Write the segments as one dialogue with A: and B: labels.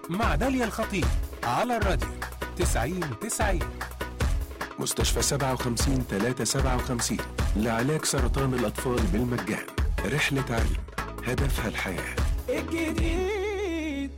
A: مع داليا الخطيب على الراديو 90 90
B: مستشفى 57 357 لعلاج سرطان الأطفال بالمجان رحلة علم هدفها الحياة
A: الجديد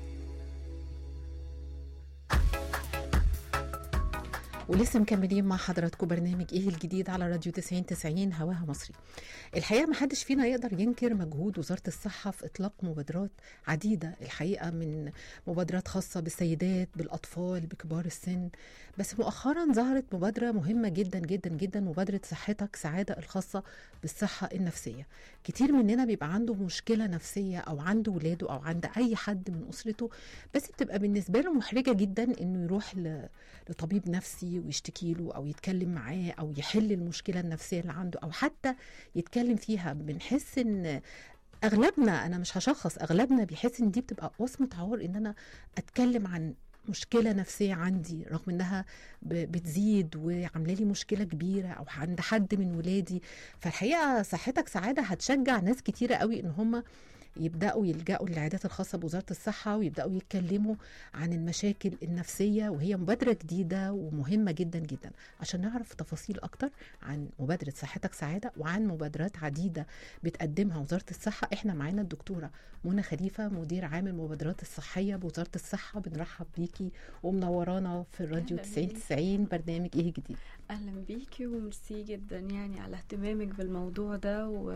C: ولسه مكملين مع حضراتكم برنامج ايه الجديد على راديو 90 90 هواها مصري الحقيقه ما حدش فينا يقدر ينكر مجهود وزاره الصحه في اطلاق مبادرات عديده الحقيقه من مبادرات خاصه بالسيدات بالاطفال بكبار السن بس مؤخرا ظهرت مبادره مهمه جدا جدا جدا مبادره صحتك سعاده الخاصه بالصحه النفسيه كتير مننا بيبقى عنده مشكله نفسيه او عنده ولاده او عند اي حد من اسرته بس بتبقى بالنسبه له محرجه جدا انه يروح ل... لطبيب نفسي ويشتكي له او يتكلم معاه او يحل المشكله النفسيه اللي عنده او حتى يتكلم فيها بنحس ان اغلبنا انا مش هشخص اغلبنا بيحس ان دي بتبقى وصمه عار ان انا اتكلم عن مشكلة نفسية عندي رغم انها ب- بتزيد وعاملة لي مشكلة كبيرة او عند حد من ولادي فالحقيقة صحتك سعادة هتشجع ناس كتيرة قوي ان هم يبداوا يلجأوا للعيادات الخاصة بوزارة الصحة ويبداوا يتكلموا عن المشاكل النفسية وهي مبادرة جديدة ومهمة جدا جدا عشان نعرف تفاصيل أكتر عن مبادرة صحتك سعادة وعن مبادرات عديدة بتقدمها وزارة الصحة احنا معانا الدكتورة منى خليفة مدير عام المبادرات الصحية بوزارة الصحة بنرحب بيكي ومنورانا في الراديو
D: أهلاً
C: 90
D: بيك.
C: 90 برنامج ايه جديد
D: اهلا بيكي وميرسي جدا يعني على اهتمامك بالموضوع ده و...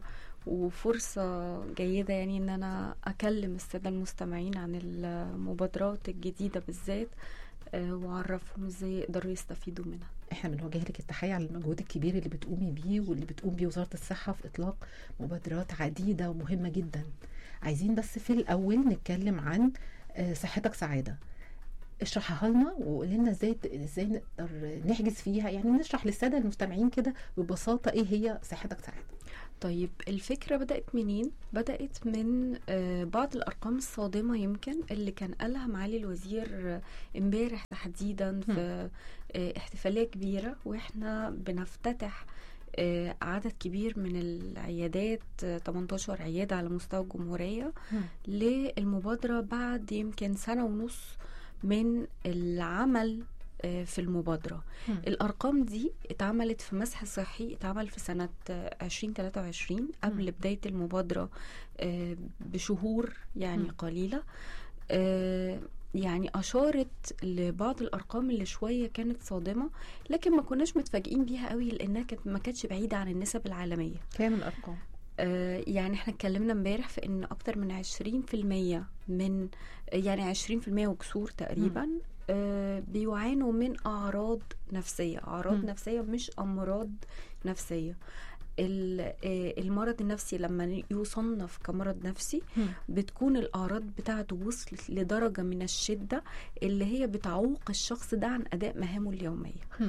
D: وفرصة جيدة يعني ان انا اكلم السادة المستمعين عن المبادرات الجديدة بالذات آه، واعرفهم ازاي يقدروا يستفيدوا منها
C: احنا بنوجه لك التحيه على المجهود الكبير اللي بتقومي بيه واللي بتقوم بيه وزاره الصحه في اطلاق مبادرات عديده ومهمه جدا عايزين بس في الاول نتكلم عن آه، صحتك سعاده اشرحها لنا وقول لنا ازاي ازاي نقدر نحجز فيها يعني نشرح للساده المستمعين كده ببساطه ايه هي صحتك سعاده
D: طيب الفكرة بدأت منين؟ بدأت من آه، بعض الأرقام الصادمة يمكن اللي كان قالها معالي الوزير آه، امبارح تحديدا في آه، احتفالية كبيرة واحنا بنفتتح آه، عدد كبير من العيادات آه، 18 عيادة على مستوى الجمهورية للمبادرة بعد يمكن سنة ونص من العمل آه، في المبادرة
C: مم.
D: الأرقام دي اتعملت في مسح صحي اتعمل في سنة آه، 2023 قبل
C: مم.
D: بداية المبادرة آه، بشهور يعني
C: مم.
D: قليلة آه، يعني أشارت لبعض الأرقام اللي شوية كانت صادمة لكن ما كناش متفاجئين بيها قوي لأنها كانت ما كانتش بعيدة عن النسب العالمية
C: كام الارقام
D: آه، يعني احنا اتكلمنا امبارح في ان اكتر من 20% من يعني 20% وكسور تقريبا آه، بيعانوا من اعراض نفسيه اعراض
C: مم.
D: نفسيه مش امراض نفسيه ال- آه، المرض النفسي لما يصنف كمرض نفسي
C: مم.
D: بتكون الأعراض بتاعته وصلت لدرجة من الشدة اللي هي بتعوق الشخص ده عن أداء مهامه اليومية
C: مم.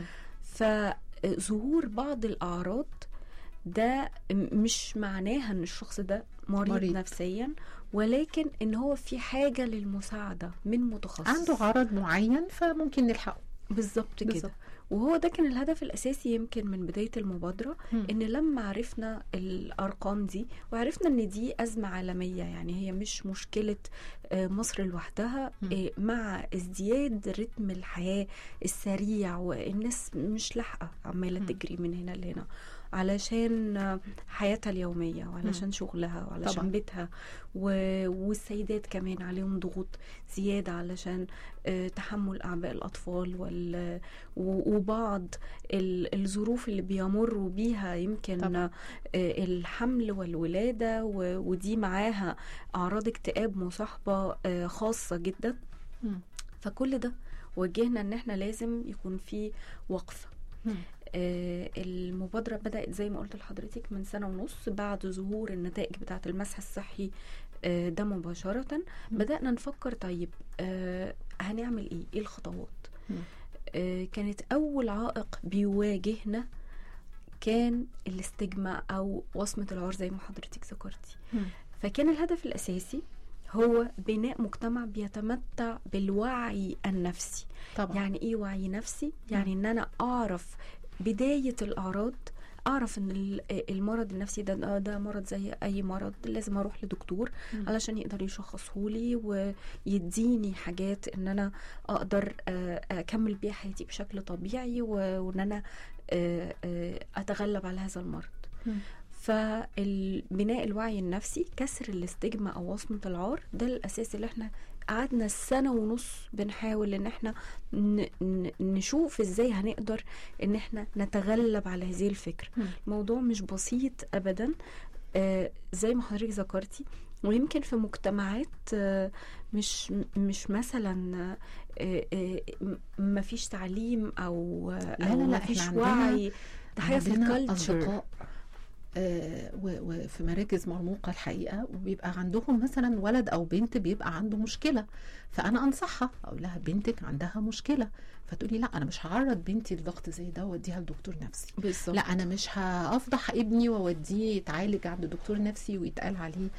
D: فظهور بعض الأعراض ده م- مش معناها ان الشخص ده مريض,
C: مريض.
D: مريض نفسيا ولكن ان هو في حاجه للمساعده من متخصص
C: عنده عرض معين فممكن نلحقه
D: بالظبط
C: بالظبط.
D: كده وهو ده كان الهدف الاساسي يمكن من بدايه المبادره
C: مم.
D: ان لما عرفنا الارقام دي وعرفنا ان دي ازمه عالميه يعني هي مش مشكله آه، مصر لوحدها
C: مم.
D: آه، مع ازدياد رتم الحياه السريع والناس مش لاحقه عماله
C: مم.
D: تجري من هنا لهنا علشان آه، حياتها اليوميه وعلشان شغلها وعلشان
C: طبعاً.
D: بيتها و- والسيدات كمان عليهم ضغوط زياده علشان آه، تحمل اعباء الاطفال وال و- وبعض ال- الظروف اللي بيمروا بيها يمكن
C: طبعاً.
D: آه، الحمل والولادة و- ودي معاها أعراض اكتئاب مصاحبة آه، خاصة جدا
C: مم.
D: فكل ده وجهنا ان احنا لازم يكون في وقفة
C: مم.
D: آه، المبادرة بدأت زي ما قلت لحضرتك من سنة ونص بعد ظهور النتائج بتاعة المسح الصحي آه، ده مباشرة بدأنا نفكر طيب آه، هنعمل ايه ايه الخطوات
C: مم.
D: آه، كانت أول عائق بيواجهنا كان الاستجماع أو وصمة العار زي ما حضرتك ذكرتي
C: مم.
D: فكان الهدف الأساسي هو بناء مجتمع بيتمتع بالوعي النفسي
C: طبعا
D: يعني ايه وعي نفسي يعني ان انا اعرف بداية الاعراض اعرف ان ال- المرض النفسي ده ده, ده مرض زي اي مرض لازم اروح لدكتور
C: مم.
D: علشان يقدر يشخصه لي ويديني حاجات ان انا اقدر آه، اكمل بيها حياتي بشكل طبيعي و- وان انا آه، آه، اتغلب على هذا المرض
C: مم.
D: فالبناء الوعي النفسي كسر الاستجمة او وصمة العار ده الاساس اللي احنا قعدنا سنة ونص بنحاول ان احنا ن- ن- نشوف ازاي هنقدر ان احنا نتغلب على هذه الفكرة
C: مم.
D: الموضوع مش بسيط ابدا آه، زي ما حضرتك ذكرتي ويمكن في مجتمعات آه، مش مش مثلا آه، آه، م- مفيش تعليم او
C: لا،
D: او
C: لا، لا،
D: مفيش
C: إحنا عندنا-
D: وعي ده حاجه في
C: عندنا
D: الكالتشر
C: أصدقاء آه، و- وفي مراكز مرموقة الحقيقة وبيبقى عندهم مثلا ولد أو بنت بيبقى عنده مشكلة فأنا أنصحها أقول لها بنتك عندها مشكلة فتقولي لا أنا مش هعرض بنتي لضغط زي ده وأوديها لدكتور نفسي
D: بالظبط
C: لا أنا مش هفضح ابني وأوديه يتعالج عند دكتور نفسي ويتقال عليه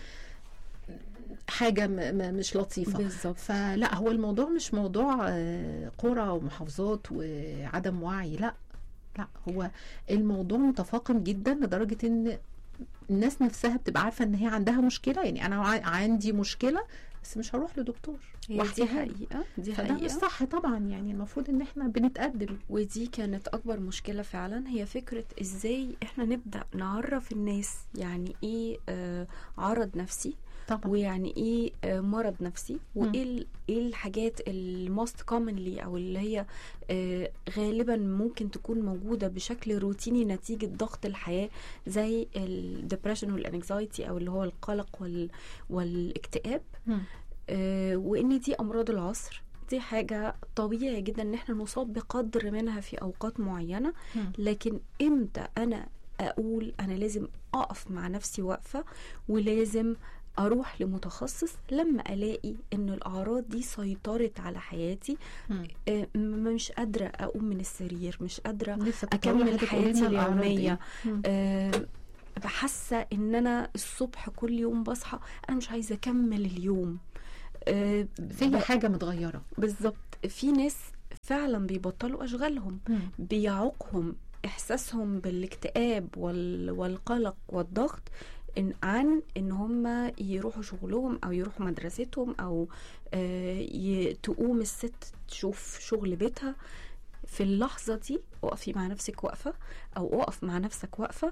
C: حاجة م- م- مش لطيفة
D: بالظبط
C: فلا هو الموضوع مش موضوع آه، قرى ومحافظات وعدم وعي لا لا هو الموضوع متفاقم جدا لدرجة ان الناس نفسها بتبقى عارفة ان هي عندها مشكلة يعني انا ع- عندي مشكلة بس مش هروح لدكتور
D: هي دي
C: واحكيها له.
D: حقيقه دي
C: فده مش
D: حقيقه
C: صح طبعا يعني المفروض ان احنا بنتقدم
D: ودي كانت اكبر مشكله فعلا هي فكره ازاي احنا نبدا نعرف الناس يعني ايه آه عرض نفسي
C: طبعا
D: ويعني ايه آه، مرض نفسي وايه ال- ايه الحاجات الموست كومنلي او اللي هي آه، غالبا ممكن تكون موجوده بشكل روتيني نتيجه ضغط الحياه زي الدبريشن والانكزايتي او اللي هو القلق وال والاكتئاب
C: مم.
D: آه، وان دي امراض العصر دي حاجة طبيعي جدا ان احنا نصاب بقدر منها في اوقات معينة
C: مم.
D: لكن امتى انا اقول انا لازم اقف مع نفسي واقفة ولازم اروح لمتخصص لما الاقي ان الاعراض دي سيطرت على حياتي
C: مم.
D: آه، م- مش قادرة اقوم من السرير مش قادرة
C: لسه كنت
D: اكمل
C: هقول لحضرتك قولي
D: حياتي
C: لنا الأعراض
D: اليومية
C: إيه؟ مم.
D: آه، بحاسه ان انا الصبح كل يوم بصحى انا مش عايزه اكمل اليوم آه،
C: في
D: ب-
C: حاجة متغيرة
D: بالظبط في ناس فعلا بيبطلوا اشغالهم
C: مم.
D: بيعوقهم احساسهم بالاكتئاب وال... والقلق والضغط إن عن ان هم يروحوا شغلهم او يروحوا مدرستهم او آه، ي... تقوم الست تشوف شغل بيتها في اللحظه دي اقفي مع نفسك واقفه او اقف مع نفسك واقفه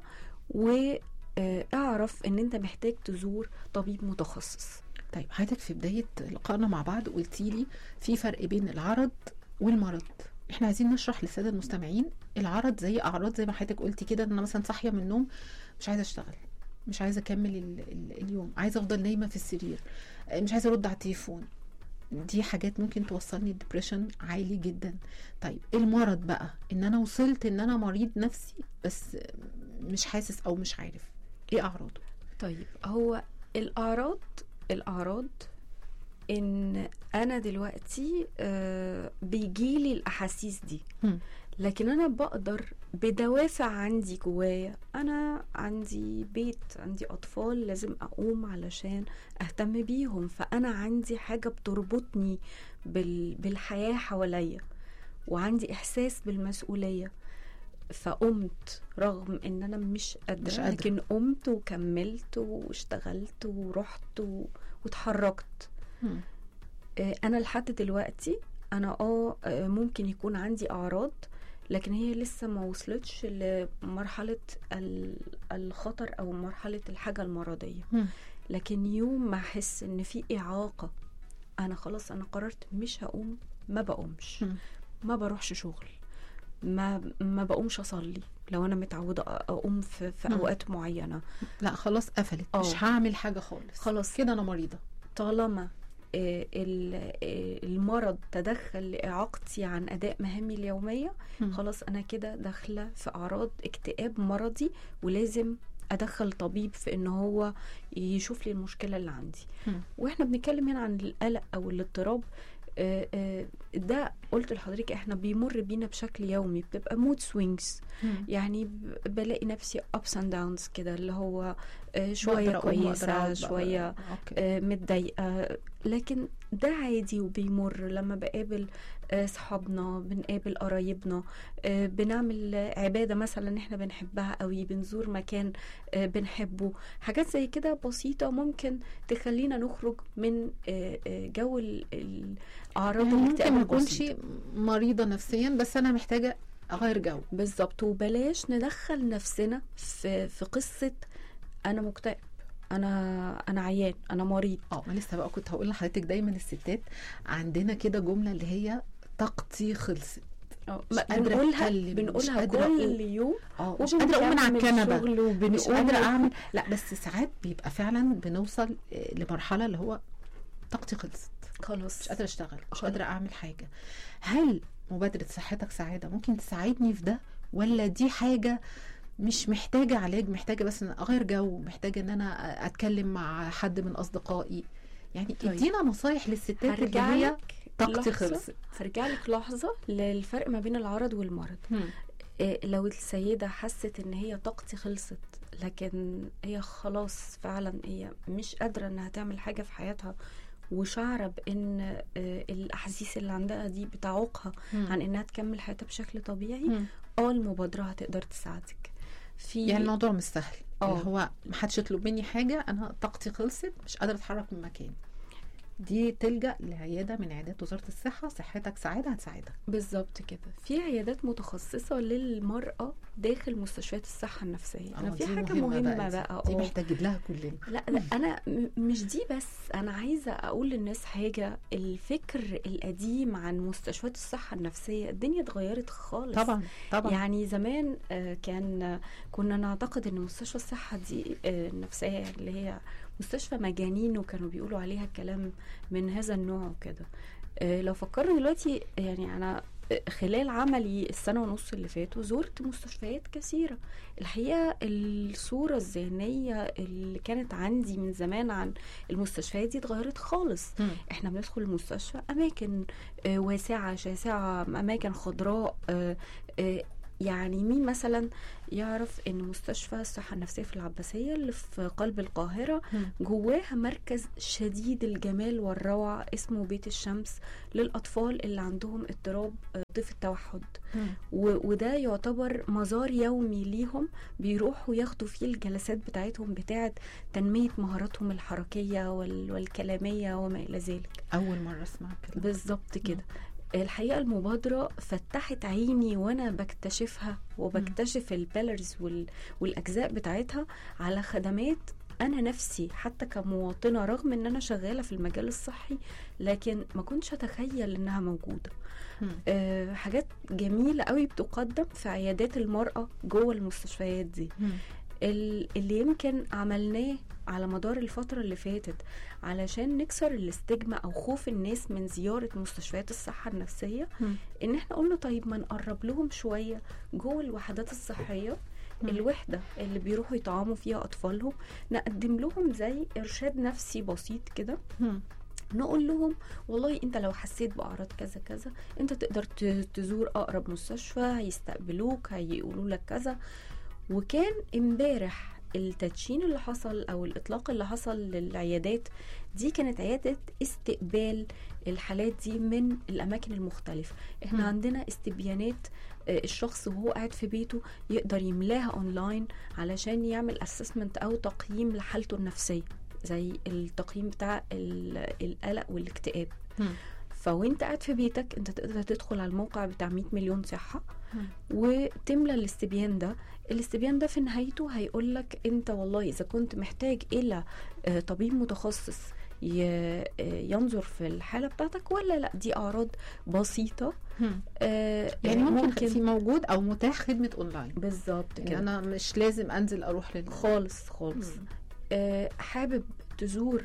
D: واعرف ان انت محتاج تزور طبيب متخصص
C: طيب حضرتك في بداية لقائنا مع بعض قلتي لي في فرق بين العرض والمرض احنا عايزين نشرح للسادة المستمعين العرض زي اعراض زي ما حضرتك قلتي كده ان انا مثلا صاحية من النوم مش عايزة اشتغل مش عايزة اكمل ال ال اليوم عايزة افضل نايمة في السرير آه، مش عايزة ارد على التليفون دي حاجات ممكن توصلني لديبريشن عالي جدا طيب المرض بقى ان انا وصلت ان انا مريض نفسي بس مش حاسس او مش عارف ايه اعراضه
D: طيب هو الاعراض الاعراض ان انا دلوقتي آه، بيجيلي الاحاسيس دي
C: مم.
D: لكن انا بقدر بدوافع عندي جوايا انا عندي بيت عندي اطفال لازم اقوم علشان اهتم بيهم فانا عندي حاجه بتربطني بال... بالحياه حواليا وعندي احساس بالمسؤوليه فقمت رغم ان انا مش قادره,
C: مش قادرة.
D: لكن قمت وكملت واشتغلت ورحت و... واتحركت
C: مم.
D: آه، انا لحد دلوقتي انا اه آه، ممكن يكون عندي اعراض لكن هي لسه ما وصلتش لمرحلة ال- الخطر او مرحلة الحاجة المرضية
C: مم.
D: لكن يوم ما احس ان في اعاقة انا خلاص انا قررت مش هقوم ما بقومش
C: مم.
D: ما بروحش شغل ما ما بقومش اصلي لو انا متعودة اقوم في, في
C: مم.
D: اوقات معينة
C: لا خلاص قفلت
D: اه.
C: مش هعمل حاجه خالص
D: خلاص
C: كده انا مريضه
D: طالما آه، ال- آه، المرض تدخل لإعاقتي عن أداء مهامي اليومية
C: مم.
D: خلاص أنا كده داخلة في أعراض اكتئاب مرضي ولازم أدخل طبيب في إن هو يشوف لي المشكلة اللي عندي
C: مم.
D: وإحنا بنتكلم هنا عن القلق أو الاضطراب آه، آه، ده قلت لحضرتك احنا بيمر بينا بشكل يومي بتبقى مود سوينجز
C: مم.
D: يعني ب- بلاقي نفسي ups and downs كده اللي هو آه،
C: بقدر
D: شوية
C: أقوم وأقدر
D: كويسة
C: أقعد بقى.
D: شوية
C: اوكي
D: آه، متضايقه لكن ده عادي وبيمر لما بقابل آه، صحابنا بنقابل قرايبنا آه، بنعمل آه، عبادة مثلا احنا بنحبها قوي بنزور مكان آه، بنحبه حاجات زي كده بسيطة ممكن تخلينا نخرج من آه، آه، جو ال- الأعراض
C: يعني ممكن
D: الاكتئاب
C: ما
D: البسيطة.
C: اكونش مريضه نفسيا بس انا محتاجه اغير جو
D: بالظبط وبلاش ندخل نفسنا في في قصة أنا مكتئب أنا أنا عيان أنا مريض
C: اه ما لسه بقى كنت هقول لحضرتك دايما الستات عندنا كده جمله اللي هي طاقتي خلصت مش قادرة
D: بنقولها
C: أتكلم، مش
D: بنقولها
C: قادرة
D: كل
C: أقول.
D: يوم
C: اه مش قادره اقوم من على
D: وبنكمل
C: الكنبه
D: شغل
C: مش
D: وبنقول
C: قادره اعمل لا بس ساعات بيبقى فعلا بنوصل آه، لمرحله اللي هو طاقتي خلصت
D: خلاص
C: مش قادره اشتغل مش
D: خلاص.
C: قادره اعمل حاجه هل مبادره صحتك سعاده ممكن تساعدني في ده ولا دي حاجه مش محتاجه علاج محتاجه بس ان اغير جو محتاجه ان انا اتكلم مع حد من اصدقائي يعني
D: طيب.
C: ادينا نصايح للستات اللي
D: هرجع
C: هي
D: لك
C: طاقتي
D: لحظة-
C: خلصت
D: هرجع لك لحظة للفرق ما بين العرض والمرض إيه لو السيدة حست ان هي طاقتي خلصت لكن هي خلاص فعلا هي مش قادرة انها تعمل حاجة في حياتها وشعرة بان آه، الاحاسيس اللي عندها دي بتعوقها عن انها تكمل حياتها بشكل طبيعي
C: مم.
D: اه المبادرة هتقدر تساعدك في
C: يعني الموضوع مش سهل
D: اه.
C: اللي هو محدش يطلب مني حاجه انا طاقتي خلصت مش قادره اتحرك من مكاني دي تلجا لعياده من عيادات وزاره الصحه صحتك سعاده هتساعدك
D: بالظبط كده في عيادات متخصصة للمرأة داخل مستشفيات الصحة النفسية أنا
C: اه،
D: في
C: دي
D: حاجة مهمة
C: دي.
D: بقى
C: دي
D: اه.
C: محتاج لها كلنا
D: لا لا انا م- مش دي بس انا عايزه اقول للناس حاجه الفكر القديم عن مستشفيات الصحه النفسيه الدنيا اتغيرت خالص
C: طبعا طبعا
D: يعني زمان آه، كان آه، كنا نعتقد ان مستشفى الصحه دي آه، النفسيه اللي هي مستشفى مجانين وكانوا بيقولوا عليها كلام من هذا النوع وكده آه، لو فكرنا دلوقتي يعني انا آه، خلال عملي السنة ونص اللي فاتوا زرت مستشفيات كثيرة الحقيقة الصورة الذهنية اللي كانت عندي من زمان عن المستشفيات دي اتغيرت خالص
C: مم.
D: احنا بندخل المستشفى اماكن آه، واسعه شاسعه اماكن خضراء آه، آه، يعني مين مثلا يعرف ان مستشفى الصحه النفسيه في العباسيه اللي في قلب القاهره
C: مم.
D: جواها مركز شديد الجمال والروعه اسمه بيت الشمس للاطفال اللي عندهم اضطراب آه، ضيف التوحد
C: مم.
D: و- وده يعتبر مزار يومي ليهم بيروحوا ياخدوا فيه الجلسات بتاعتهم بتاعه تنميه مهاراتهم الحركيه وال- والكلاميه وما الى ذلك
C: اول مره اسمع الكلام
D: بالظبط كده الحقيقه المبادره فتحت عيني وانا بكتشفها وبكتشف البيلرز وال... والاجزاء بتاعتها على خدمات انا نفسي حتى كمواطنه رغم ان انا شغاله في المجال الصحي لكن ما كنتش اتخيل انها موجوده
C: مم.
D: أه حاجات جميله قوي بتقدم في عيادات المراه جوه المستشفيات دي
C: مم.
D: ال- اللي يمكن عملناه على مدار الفترة اللي فاتت علشان نكسر الاستجمة أو خوف الناس من زيارة مستشفيات الصحة النفسية
C: مم.
D: إن احنا قلنا طيب ما نقرب لهم شوية جوه الوحدات الصحية
C: مم.
D: الوحدة اللي بيروحوا يطعموا فيها أطفالهم نقدم لهم زي إرشاد نفسي بسيط كده
C: مم.
D: نقول لهم والله انت لو حسيت باعراض كذا كذا انت تقدر ت- تزور اقرب مستشفى هيستقبلوك هيقولوا لك كذا وكان امبارح التدشين اللي حصل او الاطلاق اللي حصل للعيادات دي كانت عياده استقبال الحالات دي من الاماكن المختلفه احنا
C: مم.
D: عندنا استبيانات آه، الشخص وهو قاعد في بيته يقدر يملاها اونلاين علشان يعمل اسسمنت او تقييم لحالته النفسيه زي التقييم بتاع ال- القلق والاكتئاب
C: مم.
D: فوانت قاعد في بيتك انت تقدر تدخل على الموقع بتاع 100 مليون صحة
C: مم.
D: وتملى الاستبيان ده الاستبيان ده في نهايته هيقول لك انت والله اذا كنت محتاج الى آه، طبيب متخصص ي- آه، ينظر في الحالة بتاعتك ولا لا دي اعراض بسيطة
C: مم.
D: آه،
C: يعني
D: آه،
C: ممكن, في موجود او متاح خدمه اونلاين
D: بالظبط
C: يعني
D: كده
C: انا مش لازم انزل اروح لل
D: خالص خالص
C: مم.
D: آه، حابب تزور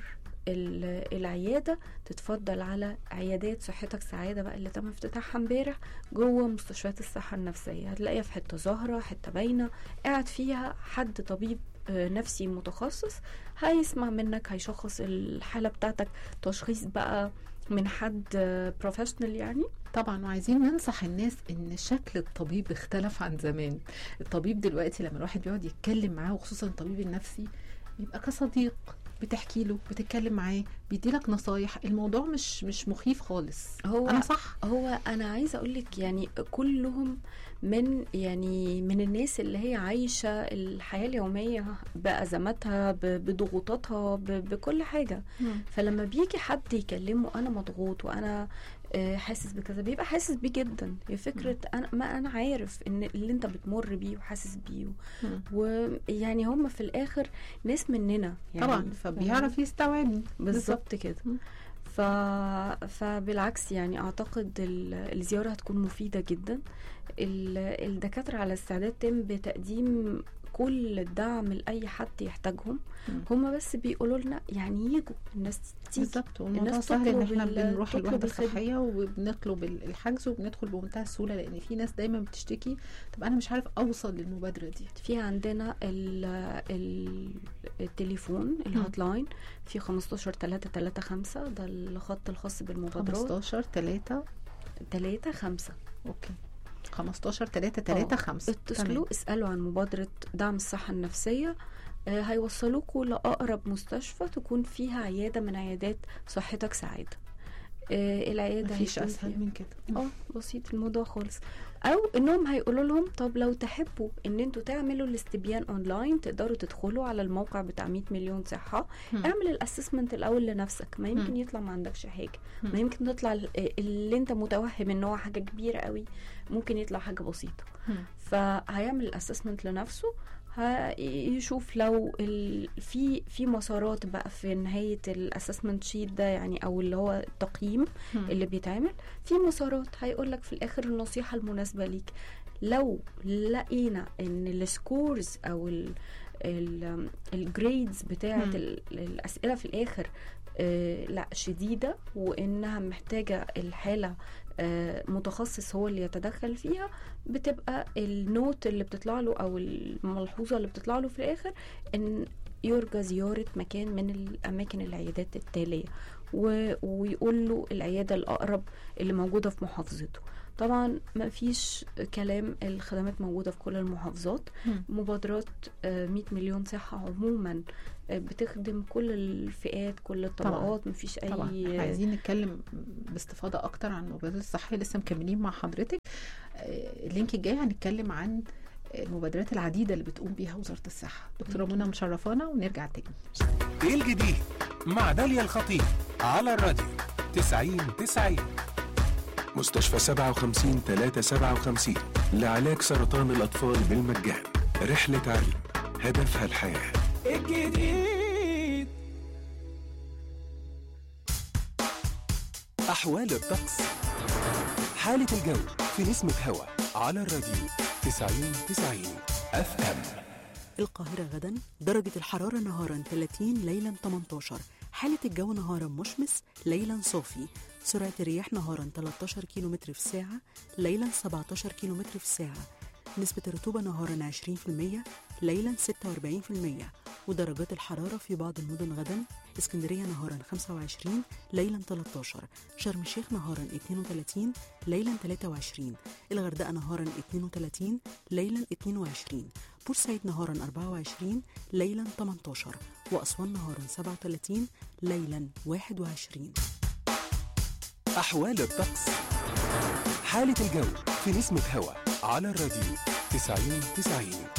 D: ال- العيادة تتفضل على عيادات صحتك سعادة بقى اللي تم افتتاحها امبارح جوه مستشفيات الصحة النفسية هتلاقيها في حتة ظاهرة حتة باينة قاعد فيها حد طبيب آه، نفسي متخصص هيسمع منك هيشخص الحالة بتاعتك تشخيص بقى من حد بروفيشنال يعني
C: طبعا وعايزين ننصح الناس ان شكل الطبيب اختلف عن زمان الطبيب دلوقتي لما الواحد بيقعد يتكلم معاه وخصوصا الطبيب النفسي بيبقى كصديق بتحكي له بتتكلم معاه بيديلك نصايح الموضوع مش مش مخيف خالص
D: هو
C: انا صح
D: هو انا عايزه اقول لك يعني كلهم من يعني من الناس اللي هي عايشه الحياه اليوميه بازماتها ب- بضغوطاتها ب- بكل حاجه فلما بيجي حد يكلمه انا مضغوط وانا آه، حاسس بكذا بيبقى حاسس بيه جدا هي فكره انا ما انا عارف ان اللي انت بتمر بيه وحاسس بيه
C: مم.
D: ويعني هم في الاخر ناس مننا يعني
C: طبعا فبيعرف يستوعبني
D: بالظبط كده
C: مم.
D: ف... فبالعكس يعني اعتقد ال- الزياره هتكون مفيده جدا ال- الدكاتره على استعداد تام بتقديم كل الدعم لاي حد يحتاجهم
C: مم.
D: هم بس بيقولوا لنا يعني يجوا الناس تيجي
C: بالظبط والموضوع
D: الناس
C: سهل ان
D: تطلب
C: احنا
D: ال-
C: بنروح
D: تطلب
C: الوحده
D: الخدمة.
C: الصحيه وبنطلب ال- الحجز وبندخل بمنتهى السهوله لان في ناس دايما بتشتكي طب انا مش عارف اوصل للمبادره دي
D: في عندنا ال ال التليفون الهوت لاين في 15 3 3 5 ده الخط الخاص بالمبادرات
C: 15 3
D: 3 5
C: اوكي 15 3 3 5
D: اتصلوا اسألوا عن مبادرة دعم الصحة النفسية آه، هيوصلوكوا لأقرب مستشفى تكون فيها عيادة من عيادات صحتك سعادة آه، العيادة
C: مفيش
D: هيكون
C: اسهل
D: فيها-
C: من كده
D: اه بسيط الموضوع خالص او انهم هيقولوا لهم طب لو تحبوا ان انتوا تعملوا الاستبيان اونلاين تقدروا تدخلوا على الموقع بتاع 100 مليون صحه
C: مم.
D: اعمل الاسسمنت الاول لنفسك ما يمكن
C: مم.
D: يطلع ما عندكش حاجه
C: مم.
D: ما يمكن تطلع ال- اللي انت متوهم ان هو حاجه كبيره قوي ممكن يطلع حاجه بسيطه
C: مم.
D: فهيعمل الاسسمنت لنفسه هيشوف لو ال... في في مسارات بقى في نهايه الاسسمنت شيت ده يعني او اللي هو التقييم
C: مم.
D: اللي بيتعمل في مسارات هيقول لك في الاخر النصيحه المناسبه ليك لو لقينا ان السكورز او ال ال الجريدز بتاعه
C: مم.
D: ال- الاسئله في الاخر آه لا شديده وانها محتاجه الحاله آه متخصص هو اللي يتدخل فيها بتبقى النوت اللي بتطلع له او الملحوظه اللي بتطلع له في الاخر ان يرجى زياره مكان من الاماكن العيادات التاليه و... ويقول له العياده الاقرب اللي موجوده في محافظته طبعا ما فيش كلام الخدمات موجوده في كل المحافظات
C: مم.
D: مبادرات آه، 100 مليون صحه عموما آه، بتخدم كل الفئات كل الطبقات ما فيش
C: طبعا احنا
D: اي
C: عايزين نتكلم باستفاضه اكتر عن المبادرات الصحيه لسه مكملين مع حضرتك آه، اللينك الجاي هنتكلم عن المبادرات العديده اللي بتقوم بيها وزاره الصحه دكتوره منى مشرفانا ونرجع تاني
A: ايه الجديد مع داليا الخطيب على الراديو 90 90
B: مستشفى 57 357 لعلاج سرطان الأطفال بالمجان رحلة علم هدفها الحياة
A: الجديد أحوال الطقس حالة الجو في نسمة هوا على الراديو 90 90 اف ام
E: القاهرة غدا درجة الحرارة نهارا 30 ليلا 18 حالة الجو نهارا مشمس ليلا صافي سرعة الرياح نهارا 13 كم في الساعة ليلا 17 كم في الساعة نسبة الرطوبة نهارا 20% ليلا 46% ودرجات الحرارة في بعض المدن غدا اسكندرية نهارا 25 ليلا 13 شرم الشيخ نهارا 32 ليلا 23 الغردقة نهارا 32 ليلا 22 بورسعيد نهارا 24 ليلا 18 وأسوان نهارا 37 ليلا 21
A: أحوال الطقس حالة الجو في نسمة هوا على الراديو 90 90